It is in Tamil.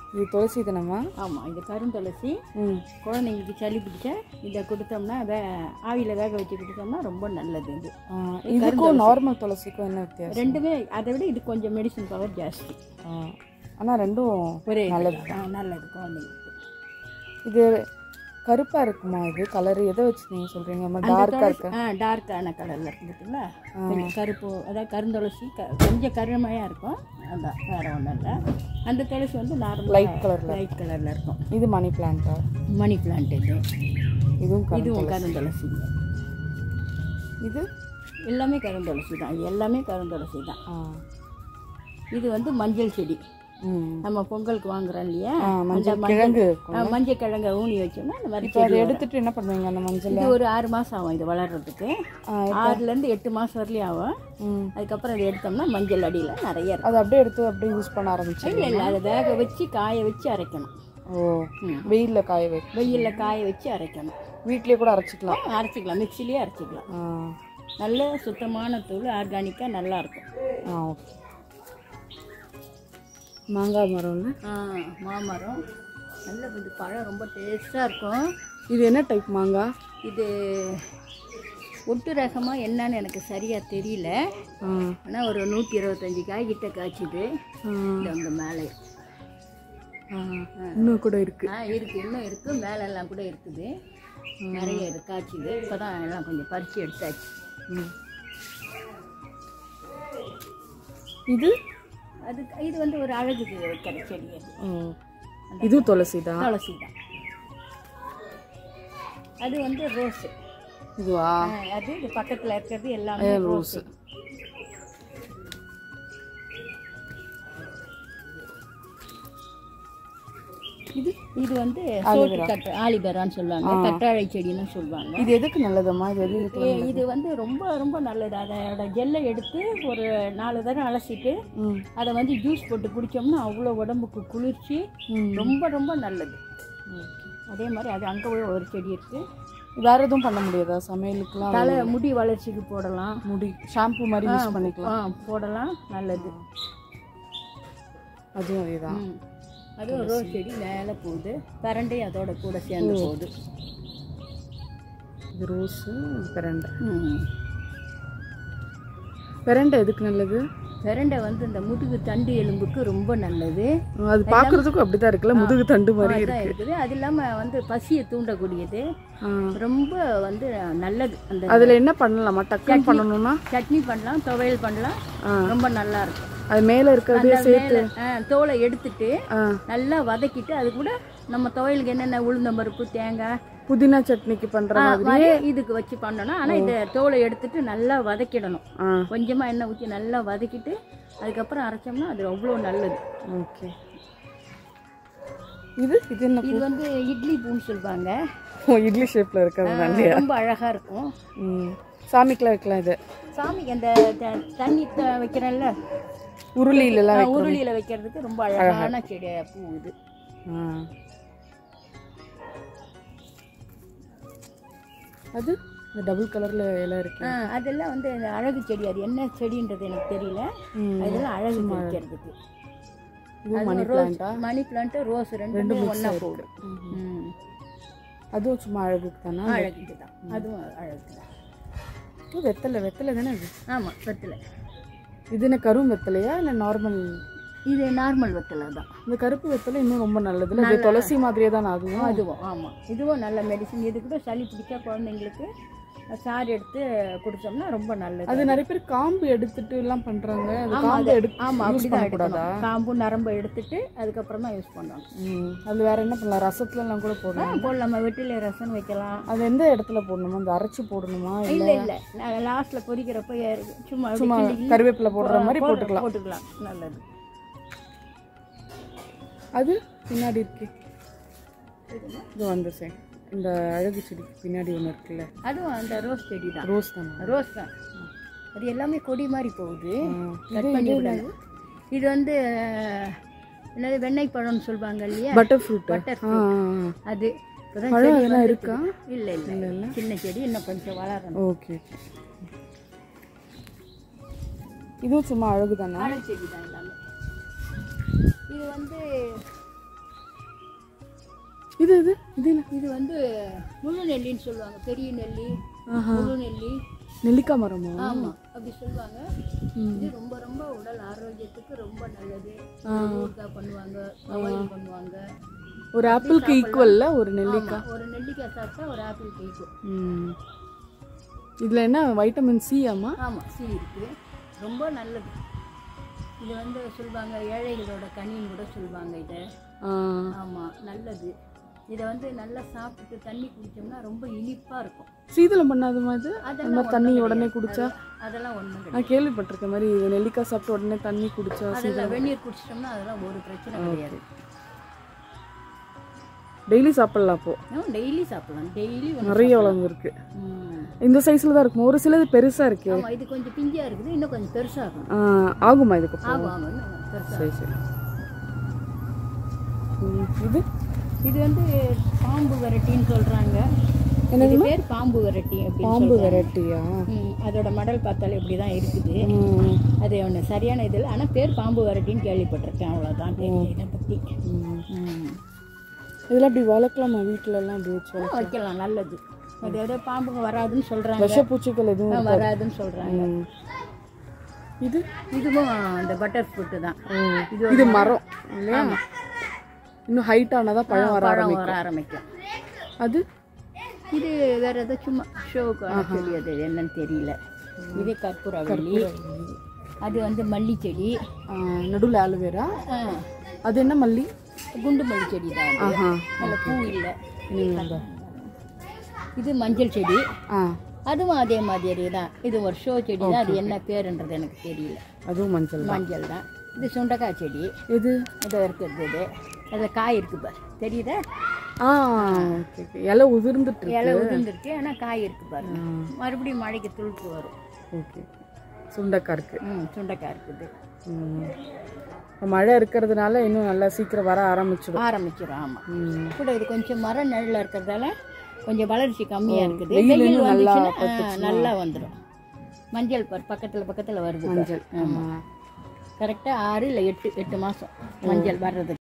இது துளசி தானம்மா ஆமாம் இது கருந்துளசி ம் குழந்தைங்களுக்கு சளி பிடிச்சா இதை கொடுத்தோம்னா வே ஆவியில் வேக வச்சு கொடுத்தோம்னா ரொம்ப நல்லது இது ஆ, இதுக்கும் நார்மல் துளசிக்கும் என்ன வித்தியாசம் ரெண்டுமே அதை விட இது கொஞ்சம் மெடிசன் பவர் ஜாஸ்தி ஆனால் ரெண்டும் ஒரே நல்லது ஆ, நல்லது குழந்தைங்களுக்கு இது கருப்பாக இருக்குமா இது கலர் எதை வச்சு நீங்கள் சொல்கிறீங்க டார்க்காக இருக்கு ஆ டார்க்கான கலரில் இருக்கு பார்த்தீங்களா கொஞ்சம் கருப்பு அதாவது கருந்துளசி க கொஞ்சம் கருமையாக இருக்கும் அதான் வேறு ஒன்றும் இல்லை அந்த துளசி வந்து நார்மல் லைட் கலரில் லைட் கலரில் இருக்கும் இது மணி பிளான்ட்டா மணி பிளான்ட் இது இதுவும் கரு இதுவும் கருந்துளசி இது எல்லாமே கருந்துளசி தான் இது எல்லாமே கருந்துளசி தான் ஆ இது வந்து மஞ்சள் செடி ம் நம்ம பொங்கலுக்கு வாங்குறோம் இல்லையா ஆ மஞ்சள் அந்த கிழங்கு ஆ, மஞ்சள் கிழங்க ஊனி வச்சோம்னா அந்த மாதிரி இப்போ அதை எடுத்துட்டு என்ன பண்ணுவீங்க அந்த மஞ்சள் இது ஒரு ஆறு மாதம் ஆகும் இது வளர்றதுக்கு ஆ, ஆறுலேருந்து எட்டு மாதம் வரலையும் ஆகும் ம் அதுக்கப்புறம் அதை எடுத்தோம்னா மஞ்சள் அடியில் நிறைய இருக்கும் அதை அப்படியே எடுத்து அப்படியே யூஸ் பண்ண ஆரம்பிச்சு இல்லை இல்லை அதை வேக வச்சு காய வச்சு அரைக்கணும் ஓ வெயிலில் காய வை வெயிலில் காய வச்சு அரைக்கணும் வீட்லயே கூட அரைச்சிக்கலாம் அரைச்சிக்கலாம் மிக்சிலேயே அரைச்சிக்கலாம் ஆ நல்ல சுத்தமான தூள் ஆர்கானிக்காக நல்லா இருக்கும் ஆ ஓகே மாங்காய் மரம்ல ஆ மாமரம் நல்ல இது பழம் ரொம்ப டேஸ்ட்டாக இருக்கும் இது என்ன டைப் மாங்காய் இது ஒட்டு ரகமாக என்னன்னு எனக்கு சரியாக தெரியல ஆ ஆனால் ஒரு நூற்றி இருபத்தஞ்சி காய் கிட்ட காய்ச்சிது ஆ, இது அங்கே மேலே ஆ. இன்னும் கூட இருக்கு ஆ இருக்குது இன்னும் இருக்குது மேலெல்லாம் கூட இருக்குது நிறைய இருக்கு காய்ச்சிது இப்போ தான் எல்லாம் கொஞ்சம் பறித்து எடுத்தாச்சு ம். இது அது இது வந்து ஒரு அழகுக்கு வைக்கிற செடி அது ஓ. இதுவும் துளசி தான் துளசி தான் அது வந்து ரோஸு இதுவா அது இது பக்கத்தில் இருக்கிறது எல்லாமே ரோஸு இது இது வந்து சோட்டு கட்ட ஆலிபெரான்னு சொல்லுவாங்க கற்றாழை செடின்னு சொல்லுவாங்க இது எதுக்கு நல்லதம்மா இது எது இருக்கு ஏ, இது வந்து ரொம்ப ரொம்ப நல்லது அதோட ஜெல்லை எடுத்து ஒரு நாலு தடவை அலசிட்டு ம் அதை வந்து ஜூஸ் போட்டு குடித்தோம்னா அவ்வளோ உடம்புக்கு குளிர்ச்சி ம். ரொம்ப ரொம்ப நல்லது அதே மாதிரி அது அங்கே ஒரு செடி இருக்குது வேற எதுவும் பண்ண முடியாதா சமையலுக்குலாம் தலை முடி வளர்ச்சிக்கு போடலாம் முடி ஷாம்பு மாதிரி யூஸ் பண்ணிக்கலாம் ஆ போடலாம் நல்லது அதுவும் அதேதான் ம். அதுவும் ரோஸ் செடி மேலே போகுது கரண்டே அதோட கூட சேர்ந்து போகுது இது ரோஸு பிரண்டை ம். பிரண்டை எதுக்கு நல்லது பிரண்டை வந்து இந்த முதுகு தண்டு எலும்புக்கு ரொம்ப நல்லது அது பார்க்கறதுக்கும் அப்படிதான் இருக்குல்ல முதுகு தண்டு மாதிரி இருக்கு அதான் இருக்குது அது இல்லாமல் வந்து பசியை தூண்டக்கூடியது ஆ. ரொம்ப வந்து நல்லது அந்த அதுல என்ன பண்ணலாமா டக்குன்னு பண்ணணும்னா சட்னி பண்ணலாம் துவையல் பண்ணலாம் ஆ. ரொம்ப நல்லா இருக்கும் அது மேல இருக்கிறதே அந்த மேல, ஆ, தோலை எடுத்துட்டு ஆ. நல்லா வதக்கிட்டு அது கூட நம்ம துவையலுக்கு என்னென்ன உளுந்தம்பருப்பு தேங்காய் புதினா சட்னிக்கு பண்ற ஆ, மாதிரி மாதிரி இதுக்கு வச்சு பண்ணணும் ஆனால் இந்த தோலை எடுத்துட்டு நல்லா வதக்கிடணும் ஆ கொஞ்சமாக எண்ணெய் ஊற்றி நல்லா வதக்கிட்டு அதுக்கப்புறம் அரைச்சோம்னா அது அவ்வளோ நல்லது ஓகே இது இது என்ன இது வந்து இட்லி பூன்னு சொல்லுவாங்க ஓ இட்லி ஷேப்ல இருக்கிறது ரொம்ப அழகாக இருக்கும் ம் சாமிக்கெல்லாம் வைக்கலாம் இது சாமிக்கு அந்த த- தண்ணி த- வைக்கிறேன்ல உருளியிலலாம் ஆ, உருளியில வைக்கிறதுக்கு ரொம்ப அழகான செடி பூ இது ஆ. அது இந்த டபுள் கலர்ல இலை இருக்கு ஆ, அதெல்லாம் வந்து இந்த அழகு செடி அது என்ன செடின்றது எனக்கு தெரியல ம். அதெல்லாம் அழகு வைக்கிறதுக்கு இது மணி ரோஸ் பிளான்ட்டா மணி பிளான்ட் ரோஸ் ரெண்டுமே ஒன்றா போகுது ம். அதுவும் சும்மா அழகுக்கு தானா அழகுக்கு தான் அதுவும் அழகு தான் இது வெத்தலை வெத்தலை தானே இது ஆமாம் வெத்தலை இது என்ன கரும் வெத்தலையா இல்லை நார்மல் இது நார்மல் வெத்தலை தான் இந்த கருப்பு வெத்தலை இன்னும் ரொம்ப நல்லது இல்லை இது துளசி மாதிரியே தானே அதுவும் அதுவும் ஆமாம் இதுவும் நல்ல மெடிசன் இது கூட சளி பிடிச்சா குழந்தைங்களுக்கு சாறு எடுத்து குடிச்சோம்னா ரொம்ப நல்லது அது நிறைய பேர் காம்பு எடுத்துட்டு எல்லாம் பண்றாங்க அது ஆமா, காம்பு அது- எடுத்து ஆமா யூஸ் அப்படிதான் பண்ணக்கூடாதா எடுக்கணும் காம்பு நரம்பு எடுத்துட்டு அதுக்கப்புறம் தான் யூஸ் பண்ணணும் ம் அது வேற என்ன பண்ணலாம் ரசத்துல எல்லாம் கூட ஆ, போடலாம் போடலாமா வெட்டில ரசம் வைக்கலாம் அது எந்த இடத்துல போடணுமா அந்த அரைச்சு போடணுமா இல்ல இல்ல இல்ல நான் லாஸ்ட்ல பொரிக்கிறப்ப ஏ- சும்மா அப்படி சும்மா கிள்ளி கிள்ளி கருவேப்பிலை போடுற மாதிரி போட்டு- போட்டுக்கலாம் போட்டுக்கலாம் நல்லது அது பின்னாடி இருக்கு இது வந்து சரி இந்த அழகு செடிக்கு பின்னாடி ஒன்று இருக்குல்ல அதுவும் அந்த ரோஸ் செடி தான் ரோஸ் தானே ரோஸ் தான் அது எல்லாமே கொடி மாதிரி போகுது ம். கட் பண்ணி விடணும் இது வந்து அஹ், என்னது வெண்ணெய் பழம்னு சொல்லுவாங்க இல்லையா பட்டர் ஃப்ரூட் பட்டர் ஆ அது இப்பதான் பழம் செடி அதெல்லாம் வந்துருக்கு. இருக்கா இல்ல இல்ல சின்ன செடி இன்னும் கொஞ்சம் வளரணும் ஓகே இதுவும் சும்மா அழகு தானே வாழை செடி தான் எல்லாமே இது வந்து இது இது இது என்ன இது வந்து முழு நெல்லின்னு சொல்லுவாங்க பெரிய நெல்லி ஆஹா முழு நெல்லி நெல்லிக்காய் மரமா ஆமாம் அப்படி சொல்லுவாங்க இது ரொம்ப ரொம்ப உடல் ஆரோக்கியத்துக்கு ரொம்ப நல்லது ஊறுகாய் பண்ணுவாங்க துவையல் பண்ணுவாங்க ஒரு ஆப்பிளுக்கு ஈக்குவல்ல ஒரு நெல்லிக்காய் ஆமா, ஒரு நெல்லிக்காய் சாப்பிட்டா ஒரு ஆப்பிள் கேக்கும் ம் இதில் என்ன வைட்டமின் சி ஆமா ஆமாம் சி இருக்கு ரொம்ப நல்லது இது வந்து சொல்லுவாங்க ஏழைகளோட கனின்னு கூட சொல்லுவாங்க இதை ஆ ஆமாம் நல்லது இதை வந்து நல்லா சாப்பிட்டுட்டு தண்ணி குடிச்சோம்னா ரொம்ப இனிப்பாக இருக்கும் சீதளம் பண்ணாத மாதிரி அந்த அதெல்லாம் மாதிரி தண்ணி உடனே குடிச்சா அதெல்லாம் ஒன்றும் கிடையாது நான் கேள்விப்பட்டிருக்க மாதிரி இது நெல்லிக்காய் சாப்பிட்டு உடனே தண்ணி குடிச்சா அதெல்லாம் வெந்நீர் குடிச்சிட்டோம்னா அதெல்லாம் ஒரு பிரச்சனை கிடையாது டெய்லி சாப்பிடலாம் அப்போ டெய்லி சாப்பிடலாம் டெய்லி நிறைய வளர்ந்து இருக்கு இந்த சைஸ்ல தான் இருக்கும் ஒரு சிலது பெருசா இருக்கு ஆமாம் இது கொஞ்சம் பிஞ்சியாக இருக்குது இன்னும் கொஞ்சம் பெருசாகும் ஆ, ஆகுமா இதுக்கு அப்புறம்? ஆகும் ஆகும் இன்னும் பெருசாக சரி சரி ம், இது இது வந்து பாம்பு வெரைட்டின்னு சொல்கிறாங்க இது பேர் பாம்பு வெரைட்டி அப்படின்னு பாம்பு வெரைட்டியா ம், அதோட மடல் பார்த்தாலே இப்படி தான் இருக்குது அது ஒன்று சரியான இதில் ஆனால் பேர் பாம்பு வெரைட்டின்னு கேள்விப்பட்டிருக்கேன் அவ்வளோதான் தெரியும் இதை பற்றி இதெல்லாம் அப்படி வளர்க்கலாமா வீட்டுல எல்லாம் அப்படி வச்சு வளர்க்க? வைக்கலாம் நல்லது அது ஏதோ பாம்புங்க வராதுன்னு சொல்கிறாங்க விஷப்பூச்சிகள் எதுவும் வராதுன்னு சொல்கிறாங்க ம். இது இதுவும் அந்த பட்டர் ஃப்ரூட்டு தான் ம். இது மரம் இல்லையா இன்னும் ஹைட் ஆனாதான் பழம் வர பழம் வர ஆரம்பிக்கும் அது இது வேற ஏதோ சும்மா ஷோக்கான செடி அது என்னன்னு தெரியல இது கற்பூரவள்ளி அது வந்து மல்லி செடி ஆ, நடுவுல ஆலுவேரா ஆ, அது என்ன மல்லி குண்டு மல்லி செடி தான் அது. ஆஹா அதுல பூ இல்லை நீங்க இது மஞ்சள் செடி ஆ அதுவும் அதே மாதிரி தான் இது ஒரு ஷோ செடி தான் அது என்ன பேருன்றது எனக்கு தெரியல அதுவும் மஞ்சள் தான் மஞ்சள் தான் இது சுண்டக்காய் செடி இது இதோ இருக்குது இது அதில் காய் இருக்கு பாரு தெரியுதா ஆ ஓகே ஓகே இலை உதிர்ந்துட்டு இருக்கு இலை உதிர்ந்துருக்கு ஆனால் காய் இருக்கு பாருங்க மறுபடியும் மழைக்கு துளுக்கு வரும் ஓகே சுண்டக்காய் இருக்கு ம் சுண்டைக்காய் இருக்குது ம். இப்ப மழை இருக்கிறதுனால இன்னும் நல்லா சீக்கிரம் வர ஆரம்பிச்சிடும் ஆரம்பிச்சிடும் ஆமாம் ம். கூட இது கொஞ்சம் மர நிழல்ல இருக்கிறதால கொஞ்சம் வளர்ச்சி கம்மியாக இருக்குது வெயில் வெயில் இன்னும் நல்லா வந்துச்சுன்னா ஆ, நல்லா வந்துடும் மஞ்சள் பார் பக்கத்தில் பக்கத்தில் வருது மஞ்சள் ஆமா கரெக்டாக ஆறு இல்லை எட்டு எட்டு மாதம் மஞ்சள் வர்றதுக்கு